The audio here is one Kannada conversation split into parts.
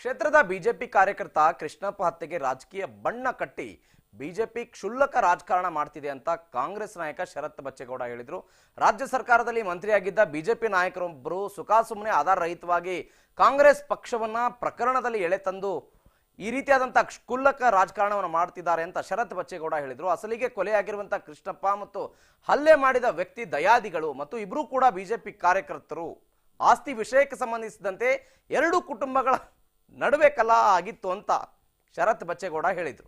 ಕ್ಷೇತ್ರದ ಬಿಜೆಪಿ ಕಾರ್ಯಕರ್ತ ಕೃಷ್ಣಪ್ಪ ಹತ್ಯೆಗೆ ರಾಜಕೀಯ ಬಣ್ಣ ಕಟ್ಟಿ ಬಿಜೆಪಿ ಕ್ಷುಲ್ಲಕ ರಾಜಕಾರಣ ಮಾಡ್ತಿದೆ ಅಂತ ಕಾಂಗ್ರೆಸ್ ನಾಯಕ ಶರತ್ ಬಚ್ಚೇಗೌಡ ಹೇಳಿದ್ರು ರಾಜ್ಯ ಸರ್ಕಾರದಲ್ಲಿ ಮಂತ್ರಿಯಾಗಿದ್ದ ಬಿಜೆಪಿ ನಾಯಕರೊಬ್ಬರು ಸುಖಾಸುಮ್ಮನೆ ಆಧಾರ ರಹಿತವಾಗಿ ಕಾಂಗ್ರೆಸ್ ಪಕ್ಷವನ್ನ ಪ್ರಕರಣದಲ್ಲಿ ಎಳೆ ತಂದು ಈ ರೀತಿಯಾದಂತಹ ಕ್ಷುಲ್ಲಕ ರಾಜಕಾರಣವನ್ನು ಮಾಡ್ತಿದ್ದಾರೆ ಅಂತ ಶರತ್ ಬಚ್ಚೇಗೌಡ ಹೇಳಿದ್ರು ಅಸಲಿಗೆ ಕೊಲೆಯಾಗಿರುವಂತಹ ಕೃಷ್ಣಪ್ಪ ಮತ್ತು ಹಲ್ಲೆ ಮಾಡಿದ ವ್ಯಕ್ತಿ ದಯಾದಿಗಳು ಮತ್ತು ಇಬ್ರು ಕೂಡ ಬಿಜೆಪಿ ಕಾರ್ಯಕರ್ತರು ಆಸ್ತಿ ವಿಷಯಕ್ಕೆ ಸಂಬಂಧಿಸಿದಂತೆ ಎರಡು ಕುಟುಂಬಗಳ ನಡುವೆ ಕಲಹ ಆಗಿತ್ತು ಅಂತ ಶರತ್ ಬಚ್ಚೇಗೌಡ ಹೇಳಿದ್ರು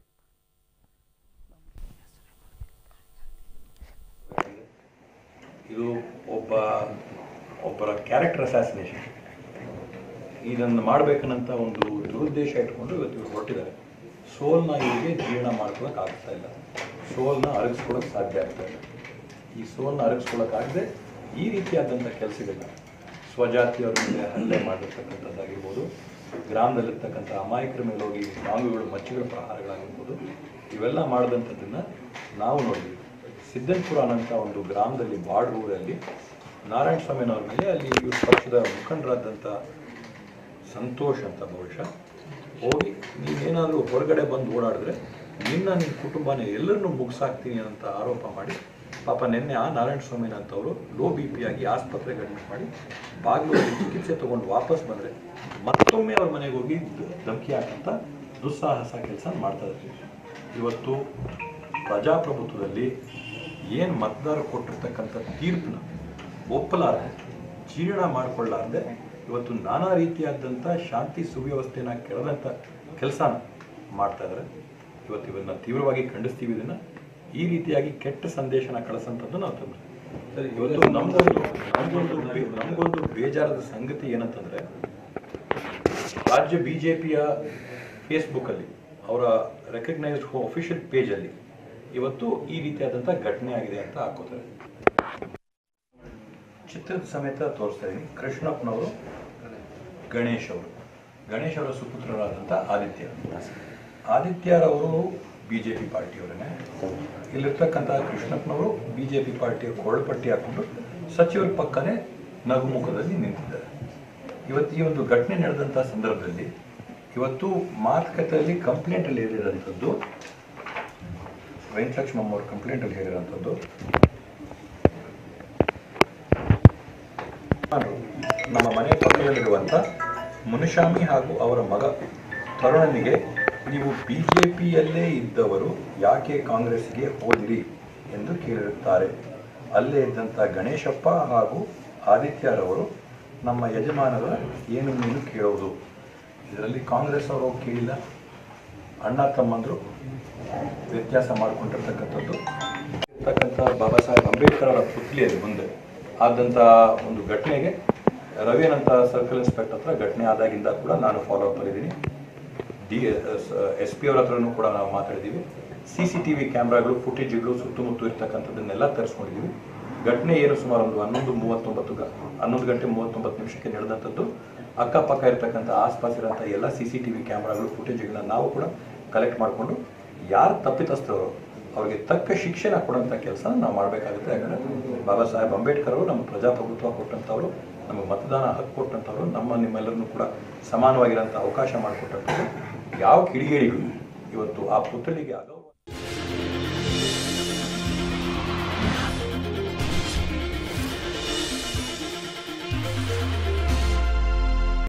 ಇದು ಒಬ್ಬ ಒಬ್ಬರ ಕ್ಯಾರೆಕ್ಟರ್ ಅಸಾಸಿನೇಷನ್ ಇದನ್ನು ಮಾಡಬೇಕನ್ನಂತ ಒಂದು ದುರುದ್ದೇಶ ಇಟ್ಕೊಂಡು ಇವತ್ತು ಇವ್ರು ಹೊರಟಿದ್ದಾರೆ ಸೋಲ್ನ ಇವರಿಗೆ ಜೀರ್ಣ ಮಾಡ್ಕೊಳಕ್ಕೆ ಆಗ್ತಾ ಇಲ್ಲ ಸೋಲ್ನ ಅರಗಿಸ್ಕೊಳಕ್ಕೆ ಸಾಧ್ಯ ಆಗ್ತಾ ಇಲ್ಲ ಈ ಸೋಲ್ನ ಅರಗಿಸ್ಕೊಳಕ್ಕಾಗದೆ ಈ ರೀತಿಯಾದಂಥ ಕೆಲಸಗಳನ್ನ ಸ್ವಜಾತಿಯವರ ಮೇಲೆ ಹಲ್ಲೆ ಮಾಡಿರ್ತಕ್ಕಂಥದ್ದಾಗಿರ್ಬೋದು ಗ್ರಾಮದಲ್ಲಿರ್ತಕ್ಕಂಥ ಅಮಾಯಕರ ಮೇಲೆ ಹೋಗಿ ಬಾಂಬುಗಳು ಮಚ್ಚಿಗಳ ಪ್ರಹಾರಗಳಾಗಿರ್ಬೋದು ಇವೆಲ್ಲ ಮಾಡಿದಂಥದ್ದನ್ನು ನಾವು ನೋಡಿದ್ವಿ ಸಿದ್ದನ್ಪುರ ಅನ್ನೋಂಥ ಒಂದು ಗ್ರಾಮದಲ್ಲಿ ಬಾರ್ಡ್ರ್ ಊರಲ್ಲಿ ನಾರಾಯಣ ಸ್ವಾಮಿನವ್ರ ಮೇಲೆ ಅಲ್ಲಿ ಇವ್ರ ಪಕ್ಷದ ಮುಖಂಡರಾದಂಥ ಸಂತೋಷ್ ಅಂತ ಬಹುಶಃ ಹೋಗಿ ನೀನೇನಾದರೂ ಹೊರಗಡೆ ಬಂದು ಓಡಾಡಿದ್ರೆ ನಿನ್ನ ನಿನ್ನ ಕುಟುಂಬನ ಎಲ್ಲರನ್ನೂ ಮುಗಿಸಾಕ್ತೀನಿ ಅಂತ ಆರೋಪ ಮಾಡಿ ಪಾಪ ನಿನ್ನೆ ಆ ನಾರಾಯಣ ಸ್ವಾಮಿನ ಅಂತವರು ಲೋ ಬಿ ಪಿ ಆಗಿ ಆಸ್ಪತ್ರೆಗೆ ಅಡ್ಮಿಟ್ ಮಾಡಿ ಬಾಗಿಲಲ್ಲಿ ಚಿಕಿತ್ಸೆ ತಗೊಂಡು ವಾಪಸ್ ಬಂದರೆ ಮತ್ತೊಮ್ಮೆ ಅವ್ರ ಮನೆಗೆ ಹೋಗಿ ದ- ಧಮಕಿ ಹಾಕಂತ ದುಸ್ಸಾಹಸ ಕೆಲಸ ಮಾಡ್ತಾ ಇದ್ದಾರೆ ಇವತ್ತು ಪ್ರಜಾಪ್ರಭುತ್ವದಲ್ಲಿ ಏನು ಮತದಾರ ಕೊಟ್ಟಿರ್ತಕ್ಕಂಥ ತೀರ್ಪನ್ನ ಒಪ್ಪಲಾರದೆ ಜೀರ್ಣ ಮಾಡಿಕೊಳ್ಳಾರ್ದೆ ಇವತ್ತು ನಾನಾ ರೀತಿಯಾದಂಥ ಶಾಂತಿ ಸುವ್ಯವಸ್ಥೆನ ಕೆಳದಂಥ ಕೆಲಸನ ಮಾಡ್ತಾ ಇದ್ದಾರೆ ಇವತ್ತು ಇವನ್ನ ತೀವ್ರವಾಗಿ ಖಂಡಿಸ್ತೀವಿ ಇದನ್ನ ಈ ರೀತಿಯಾಗಿ ಕೆಟ್ಟ ಸಂದೇಶನ ಕಳಿಸಂಥದ್ದು ನಾವು ತಂದ್ರೆ ಸರಿ ಇವತ್ತು ನಮಗೊಂದು ನಮಗೊಂದು ಬೇ- ನಮಗೊಂದು ಬೇಜಾರದ ಸಂಗತಿ ಏನಂತಂದ್ರೆ ರಾಜ್ಯ ಬಿಜೆಪಿಯ ಫೇಸ್ಬುಕ್ಕಲ್ಲಿ ಅವರ ರೆಕಗ್ನೈಸ್ಡ್ ಅಫಿಷಿಯಲ್ ಪೇಜಲ್ಲಿ ಇವತ್ತು ಈ ರೀತಿಯಾದಂಥ ಘಟನೆ ಆಗಿದೆ ಅಂತ ಹಾಕೋತಾರೆ ಚಿತ್ರದ ಸಮೇತ ತೋರಿಸ್ತಾ ಇದ್ದೀನಿ ಕೃಷ್ಣಪ್ಪನವರು ಗಣೇಶ್ ಅವರು ಗಣೇಶ್ ಅವರ ಸುಪುತ್ರರಾದಂಥ ಆದಿತ್ಯ ಆದಿತ್ಯರವರು ಬಿ ಜೆ ಪಿ ಪಾರ್ಟಿಯವರೇ ಇಲ್ಲಿರ್ತಕ್ಕಂಥ ಕೃಷ್ಣಪ್ಪನವರು ಬಿ ಜೆ ಪಿ ಪಾರ್ಟಿಯ ಕೊರಳುಪಟ್ಟಿ ಹಾಕೊಂಡು ಸಚಿವರ ಪಕ್ಕನೇ ನಗುಮುಖದಲ್ಲಿ ನಿಂತಿದ್ದಾರೆ ಇವತ್ತು ಈ ಒಂದು ಘಟನೆ ನಡೆದಂಥ ಸಂದರ್ಭದಲ್ಲಿ ಇವತ್ತು ಮಾತುಕತೆಯಲ್ಲಿ ಕಂಪ್ಲೇಂಟಲ್ಲಿ ಹೇಳಿರೋಂಥದ್ದು ವೆಂಕಟಲಕ್ಷ್ಮಮ್ಮ ಅವ್ರ ಕಂಪ್ಲೇಂಟಲ್ಲಿ ಹೇಳಿರೋಂಥದ್ದು ನಾನು ನಮ್ಮ ಮನೆ ಪಕ್ಕದಲ್ಲಿರುವಂಥ ಮುನಿಶಾಮಿ ಹಾಗೂ ಅವರ ಮಗ ತರುಣನಿಗೆ ನೀವು ಬಿ ಜೆ ಪಿಯಲ್ಲೇ ಇದ್ದವರು ಯಾಕೆ ಕಾಂಗ್ರೆಸ್ಗೆ ಹೋದಿರಿ ಎಂದು ಕೇಳಿರುತ್ತಾರೆ ಅಲ್ಲೇ ಇದ್ದಂಥ ಗಣೇಶಪ್ಪ ಹಾಗೂ ಆದಿತ್ಯರವರು ನಮ್ಮ ಯಜಮಾನರ ಏನು ನೀನು ಕೇಳೋದು ಇದರಲ್ಲಿ ಕಾಂಗ್ರೆಸ್ ಅವರು ಕೇಳಿಲ್ಲ ಅಣ್ಣ ತಮ್ಮಂದರು ವ್ಯತ್ಯಾಸ ಮಾಡಿಕೊಂಡಿರ್ತಕ್ಕಂಥದ್ದು ಇರ್ತಕ್ಕಂಥ ಬಾಬಾ ಸಾಹೇಬ್ ಅಂಬೇಡ್ಕರ್ ಅವರ ಪುತ್ಲಿಯಲ್ಲಿ ಮುಂದೆ ಆದಂಥ ಒಂದು ಘಟನೆಗೆ ರವಿಯನ್ ಅಂತ ಸರ್ಕಲ್ ಇನ್ಸ್ಪೆಕ್ಟರ್ ಹತ್ರ ಘಟನೆ ಆದಾಗಿಂದ ಕೂಡ ನಾನು ಫಾಲೋ ಅಪ್ ಮಾಡಿದ್ದೀನಿ ಡಿ ಎಸ್ ಪಿ ಅವ್ರ ಹತ್ರನೂ ಕೂಡ ನಾವು ಮಾತಾಡಿದ್ದೀವಿ ಸಿ ಸಿ ಟಿ ವಿ ಕ್ಯಾಮ್ರಾಗಳು ಫುಟೇಜ್ಗಳು ಸುತ್ತಮುತ್ತ ಇರ್ತಕ್ಕಂಥದ್ದನ್ನೆಲ್ಲ ತರಿಸ್ಕೊಂಡಿದ್ದೀವಿ ಘಟನೆ ಏನು ಸುಮಾರು ಒಂದು ಹನ್ನೊಂದು ಮೂವತ್ತೊಂಬತ್ತು ಗ- ಹನ್ನೊಂದು ಗಂಟೆ ಮೂವತ್ತೊಂಬತ್ತು ನಿಮಿಷಕ್ಕೆ ನಡೆದಂಥದ್ದು ಅಕ್ಕಪಕ್ಕ ಇರತಕ್ಕಂಥ ಆಸ್ಪಾಸ್ ಇರೋಂಥ ಎಲ್ಲ ಸಿ ಸಿ ಟಿ ವಿ ಕ್ಯಾಮ್ರಾಗಳು ಫುಟೇಜ್ಗಳನ್ನ ನಾವು ಕೂಡ ಕಲೆಕ್ಟ್ ಮಾಡಿಕೊಂಡು ಯಾರು ತಪ್ಪಿತಸ್ಥರು ಅವ್ರಿಗೆ ತಕ್ಕ ಶಿಕ್ಷಣ ಕೊಡೋಂಥ ಕೆಲಸ ನಾವು ಮಾಡಬೇಕಾಗುತ್ತೆ ಯಾಕಂದರೆ ಬಾಬಾ ಸಾಹೇಬ್ ಅಂಬೇಡ್ಕರ್ ಅವರು ನಮ್ಮ ಪ್ರಜಾಪ್ರಭುತ್ವ ಕೊಟ್ಟಂಥವ್ರು ನಮಗೆ ಮತದಾನ ಹಕ್ಕು ಕೊಟ್ಟಂಥವ್ರು ನಮ್ಮ ನಿಮ್ಮೆಲ್ಲರನ್ನೂ ಕೂಡ ಸಮಾನವಾಗಿರೋಂಥ ಅವಕಾಶ ಮಾಡಿಕೊಟ್ಟಂಥವ್ರು ಯಾವ ಕಿಡಿಗೇಡಿಗಳು ಇವತ್ತು ಆ ಪುತ್ಥಳಿಗೆ ಆಗೋ